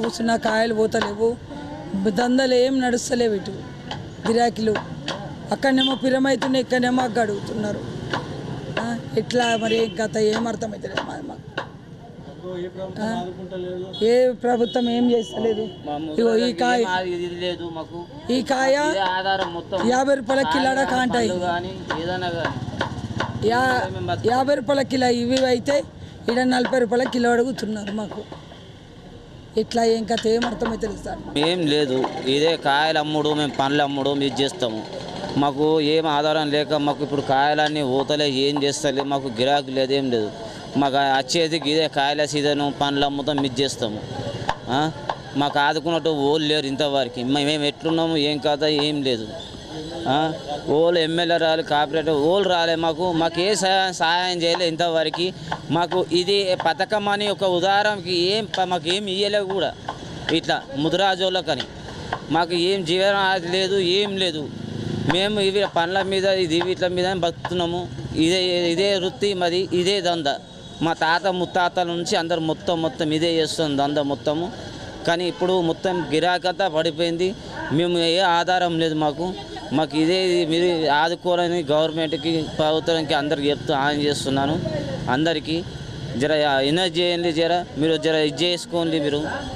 నడుస్తున్నా కాయలు పోతలేవు దందలు ఏం నడుస్తలేవు ఇటు గిరాకీలు అక్కడనేమో పిరమవుతున్నాయి ఇక్కడనేమో అగ్గ అడుగుతున్నారు ఆ, ఎట్లా మరి ఏం కథ ఏం అర్థమవుతలేదు మా మాకు ఆ, ఏ ప్రభుత్వం ఏం చేస్తలేదు ఇగో ఈ కాయ ఇది లేదు మాకు ఈ కాయ ఇదే ఆధారం మొత్తం యాభై రూపాయల కిలోడ కాంటాయి పళ్ళు కానీ ఏదైనా కానీ యా యాభై రూపాయల కిలో ఇవి అయితే ఈడ నలభై రూపాయల కిలో అడుగుతున్నారు మాకు ఇట్లా ఏం కథ ఏం అర్థమవుతలేదు సార్ ఏం లేదు ఇదే కాయలు అమ్ముడు మేము పండ్లు అమ్ముడు ఇది చేస్తాము మాకు ఏం ఆధారం లేక మాకు ఇప్పుడు కాయలన్నీ ఊతలే ఏం చేస్తలే మాకు గిరాకీ లేదు ఏం లేదు మాకు వచ్చేది ఇదే కాయల సీజను పండ్లు అమ్ముతాం ఇది చేస్తాము ఆ? మాకు ఆదుకున్నట్టు ఓళ్ళు లేరు ఇంతవరకు మేము ఎట్లున్నాము ఏం కాదా ఏం లేదు ఆ? ఓళ్ళు ఎమ్మెల్యే రాలి కార్పొరేటర్ ఓళ్ళు రాలే మాకు మాకు ఏ సహాయం సహాయం చేయలే ఇంతవరకు మాకు ఇది పథకం అని ఒక ఉదాహరణకి ఏం ప- మాకు ఏం ఇయ్యలే కూడా ఇట్లా ముద్రాజోళ్ళకని మాకు ఏం జీవనం ఆది లేదు ఏం లేదు మేము ఇవి పండ్ల మీద ఇది వీటి మీద బతుకుతున్నాము ఇదే ఇదే వృత్తి మరి ఇదే దంద మా తాత ముత్తాతల నుంచి అందరు మొత్తం మొత్తం ఇదే చేస్తుంది దంద మొత్తము కానీ ఇప్పుడు మొత్తం గిరాకంతా పడిపోయింది మేము ఏ ఆధారం లేదు మాకు మాకు ఇదే మీరు ఆదుకోవాలని గవర్నమెంట్కి ప్రభుత్వానికి అందరికి చెప్తూ ఆన్ చేస్తున్నాను అందరికీ జర ఎనర్జీ చేయండి జర మీరు జర ఇది చేసుకోండి మీరు